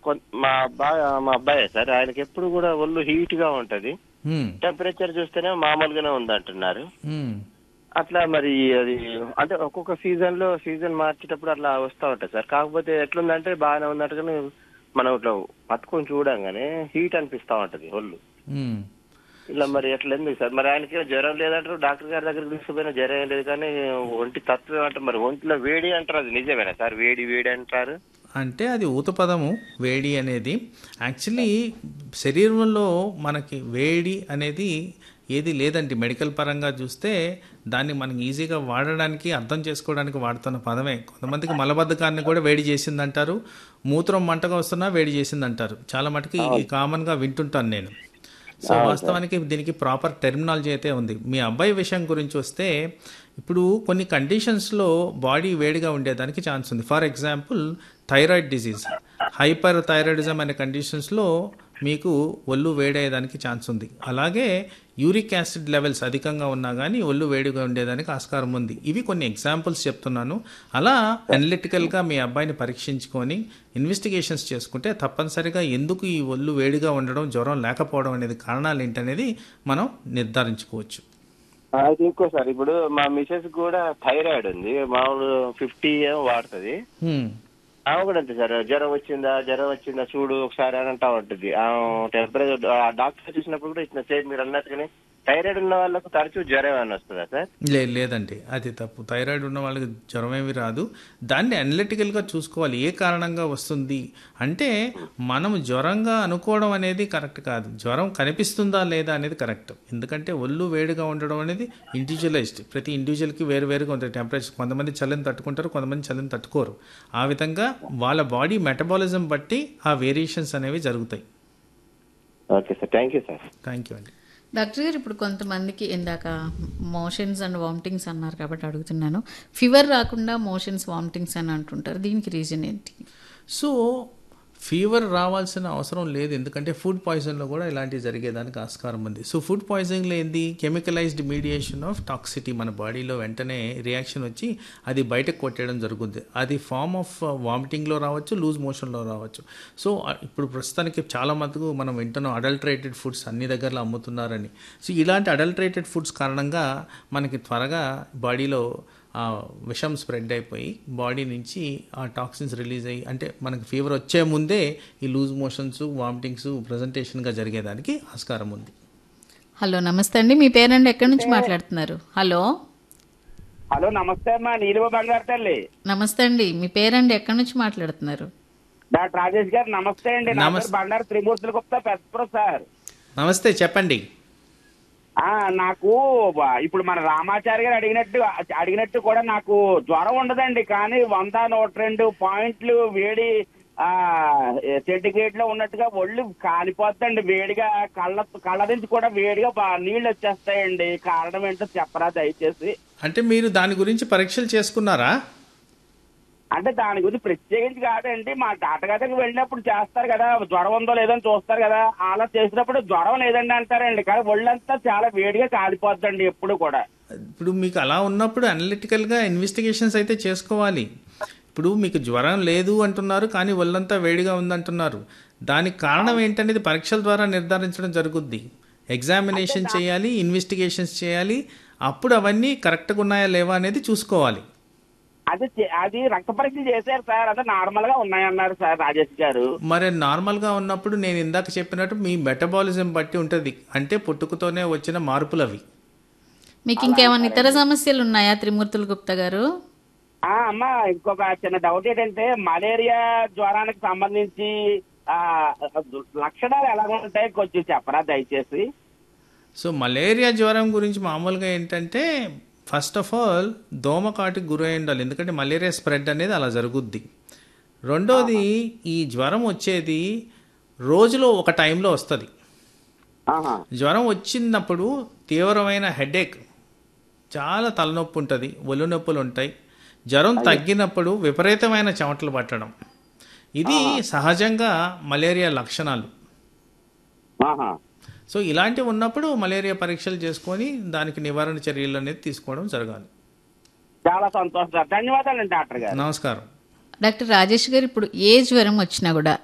కొన్- మా అబ్బాయి మా అబ్బాయి సార్ ఆయనకి ఎప్పుడు కూడా ఒళ్ళు హీట్ గా ఉంటది మ్మ్. టెంపరేచర్ చూస్తేనే మామూలుగానే ఉందంటున్నారు మ్మ్. అట్లా మరి అది అంటే ఒక్కొక్క సీజన్ లో సీజన్ మార్చేటప్పుడు అట్లా వస్తా ఉంటాయి సార్ కాకపోతే ఎట్లుందంటే బాగానే ఉన్నట్టు కానీ మనం ఇట్లా పట్టుకొని చూడంగానే హీట్ అనిపిస్తా ఉంటది ఒళ్ళు మ్మ్. ఇలా మరి ఎట్లా ఎందుకు సార్ మరి ఆయనకి జ్వరం లేదంటారు డాక్టర్ గారి దగ్గరికి తీసుకుపోయినా జ్వరం ఏం లేదు కానీ ఒంటి తత్వం అంటారు మరి ఒంటిలో వేడి అంటారు అది నిజమేనా సార్ వేడి వేడి అంటారు అంటే అది ఊత పదము వేడి అనేది యాక్చువల్లీ శరీరంలో మనకి వేడి అనేది ఏది లేదండి మెడికల్ పరంగా చూస్తే దాన్ని మనం ఈజీగా వాడడానికి అర్థం చేసుకోవడానికి వాడుతున్న పదమే కొంతమందికి మలబద్ధకాన్ని కూడా వేడి చేసిందంటారు మూత్రం మంటగా వస్తున్నా వేడి చేసిందంటారు చాలా మటుకి కామన్గా వింటుంటాను నేను సో వాస్తవానికి దీనికి ప్రాపర్ టెర్మినాలజీ అయితే ఉంది మీ అబ్బాయి విషయం గురించి వస్తే ఇప్పుడు కొన్ని కండిషన్స్లో బాడీ వేడిగా ఉండేదానికి ఛాన్స్ ఉంది for example thyroid disease hyper thyroidism అనే కండిషన్స్లో మీకు ఒళ్ళు వేడయ్యేదానికి ఛాన్స్ ఉంది అలాగే యూరిక్ యాసిడ్ లెవెల్స్ అధికంగా ఉన్నా కానీ ఒళ్ళు వేడిగా ఉండేదానికి ఆస్కారం ఉంది ఇవి కొన్ని ఎగ్జాంపుల్స్ చెప్తున్నాను అలా అనలిటికల్గా మీ అబ్బాయిని పరీక్షించుకొని ఇన్వెస్టిగేషన్స్ చేసుకుంటే తప్పనిసరిగా ఎందుకు ఈ ఒళ్ళు వేడిగా ఉండడం జ్వరం లేకపోవడం అనేది కారణాలు ఏంటనేది మనం నిర్ధారించుకోవచ్చు అది ఇంకో సార్ ఇప్పుడు మా మిసెస్ కూడా థైరాయిడ్ ఉంది మామూలు ఫిఫ్టీ ఏమో వాడుతుంది హ్మ్. ఆమె కూడా అంతే సార్ జ్వరం వచ్చిందా జ్వరం వచ్చిందా చూడు ఒకసారి అని అంటా ఉంటుంది టెంపరేచర్ డాక్టర్ చూసినప్పుడు కూడా ఇట్లా సేమ్ మీరు అన్నట్టుగానే థైరాయిడ్ ఉన్న వాళ్ళకు తరచూ జ్వరం అని వస్తుందా సార్ లే లేదండి అది తప్పు థైరాయిడ్ ఉన్న వాళ్ళకి జ్వరం ఏమి రాదు దాన్ని అనలిటికల్గా చూసుకోవాలి ఏ కారణంగా వస్తుంది అంటే మనం జ్వరంగా అనుకోవడం అనేది కరెక్ట్ కాదు జ్వరం కనిపిస్తుందా లేదా అనేది కరెక్ట్ ఎందుకంటే ఒళ్ళు వేడిగా ఉండడం అనేది ఇండివిజువలైజ్డ్ ప్రతి ఇండివిజువల్కి వేరు వేరుగా ఉంటుంది టెంపరేచర్ కొంతమంది చలిని తట్టుకుంటారు కొంతమంది చలిని తట్టుకోరు ఆ విధంగా వాళ్ళ బాడీ మెటబాలిజం బట్టి ఆ వేరియేషన్స్ అనేవి జరుగుతాయి okay sir thank you sir thank you అండి డాక్టర్ గారు ఇప్పుడు కొంతమందికి ఇందాక మోషన్స్ అండ్ వామిటింగ్స్ అన్నారు కాబట్టి అడుగుతున్నాను ఫీవర్ రాకుండా మోషన్స్ వామిటింగ్స్ అని అంటుంటారు దీనికి రీజన్ ఏంటి సో ఫీవర్ రావాల్సిన అవసరం లేదు ఎందుకంటే ఫుడ్ పాయిజన్లో కూడా ఇలాంటివి జరిగేదానికి ఆస్కారం ఉంది సో ఫుడ్ పాయిజనింగ్లో ఏంది కెమికలైజ్డ్ మీడియేషన్ ఆఫ్ టాక్సిటీ మన బాడీలో వెంటనే రియాక్షన్ వచ్చి అది బయటకు కొట్టేయడం జరుగుతుంది అది ఫార్మ్ ఆఫ్ వామిటింగ్లో రావచ్చు లూజ్ మోషన్లో రావచ్చు సో అ- ఇప్పుడు ప్రస్తుతానికి చాలా మటుకు మనం వింటున్నాం అడల్ట్రేటెడ్ ఫుడ్స్ అన్ని దగ్గరలో అమ్ముతున్నారని సో ఇలాంటి అడల్ట్రేటెడ్ ఫుడ్స్ కారణంగా మనకి త్వరగా బాడీలో ఆ విషం స్ప్రెడ్ అయిపోయి బాడీ నుంచి ఆ టాక్సిన్స్ రిలీజ్ అయ్యి అంటే మనకి ఫీవర్ వచ్చే ముందే ఈ లూజ్ మోషన్స్ వామిటింగ్స్ ప్రజెంటేషన్గా జరిగేదానికి ఆస్కారం ఉంది హలో నమస్తే అండి మీ పేరండి ఎక్కడి నుంచి మాట్లాడుతున్నారు హలో హలో నమస్తే అమ్మా నీలిమ బంగారు తల్లి నమస్తే అండి మీ పేరండి ఎక్కడి నుంచి మాట్లాడుతున్నారు డాక్టర్ రాజేష్ గారు నమస్తే అండి నా నమస్తే. పేరు బండారు త్రిమూర్తుల గుప్తా పెద్దపురం సార్ నమస్తే చెప్పండి ఆ నాకు బ- ఇప్పుడు మన రామాచారి గారు అడిగినట్టు అడిగినట్టు కూడా నాకు జ్వరం ఉండదండి కానీ వంద నూట రెండు పాయింట్లు వేడి ఆ సెంటిగ్రేడ్ లో ఉన్నట్టుగా ఒళ్ళు కాలిపోద్దండి వేడిగా కళ్ళ కళ్ళ నుంచి కూడా వేడిగా బా- నీళ్లు వచ్చేస్తాయండి కారణం ఏంటో చెప్పరా దయచేసి అంటే మీరు దాని గురించి పరీక్షలు చేసుకున్నారా అంటే దాని గురించి ప్రత్యేకించి కాదండి మా డాక్టర్ గారి దగ్గరికి వెళ్ళినప్పుడు చేస్తారు కదా జ్వరం ఉందో లేదో అని చూస్తారు కదా అలా చేసినప్పుడు జ్వరం లేదండి అంటారండి కానీ ఒళ్ళంతా చాలా వేడిగా కాలిపోద్దండి ఎప్పుడు కూడా ఇప్పుడు మీకు అలా ఉన్నప్పుడు అనలిటికల్గా ఇన్వెస్టిగేషన్స్ అయితే చేసుకోవాలి ఇప్పుడు మీకు జ్వరం లేదు అంటున్నారు కానీ ఒళ్ళంతా వేడిగా ఉందంటున్నారు దానికి కారణం ఏంటనేది పరీక్షల ద్వారా నిర్ధారించడం జరుగుద్ది ఎగ్జామినేషన్ చేయాలి ఇన్వెస్టిగేషన్స్ చేయాలి అప్పుడు అవన్నీ కరెక్ట్గా ఉన్నాయా లేవా అనేది చూసుకోవాలి అది చే- అది రక్త పరీక్ష చేశారు సార్ అదే నార్మల్ గా ఉన్నాయన్నారు సార్ రాజేష్ గారు మరి నార్మల్గా ఉన్నప్పుడు నేను ఇందాక చెప్పినట్టు మీ మెటబాలిజం బట్టి ఉంటుంది అంటే పుట్టుకతోనే వచ్చిన మార్పులు అవి మీకు ఇంకేమైనా ఇతర సమస్యలు ఉన్నాయా త్రిమూర్తులు గుప్తా గారు ఆ అమ్మా ఇంకొక చిన్న డౌట్ ఏంటంటే మలేరియా జ్వరానికి సంబంధించి ఆ లక్షణాలు ఎలా ఉంటాయి కొంచెం చెప్పరా దయచేసి సో మలేరియా జ్వరం గురించి మామూలుగా ఏంటంటే ఫస్ట్ ఆఫ్ ఆల్ దోమకాటికి గురై ఉండాలి ఎందుకంటే మలేరియా స్ప్రెడ్ అనేది అలా జరుగుద్ది రెండోది ఈ జ్వరం వచ్చేది రోజులో ఒక టైంలో వస్తుంది ఆహా జ్వరం వచ్చినప్పుడు తీవ్రమైన హెడేక్ చాలా తలనొప్పి ఉంటుంది ఒళ్ళు నొప్పులు ఉంటాయి జ్వరం తగ్గినప్పుడు విపరీతమైన చెమటలు పట్టడం ఇది సహజంగా మలేరియా లక్షణాలు ఆహా సో ఇలాంటివి ఉన్నప్పుడు మలేరియా పరీక్షలు చేసుకొని దానికి నివారణ చర్యలు అనేది తీసుకోవడం జరగాలి చాలా సంతోషం సార్ ధన్యవాదాలండి డాక్టర్ గారు నమస్కారం డాక్టర్ రాజేష్ గారు ఇప్పుడు ఏ జ్వరం వచ్చినా కూడా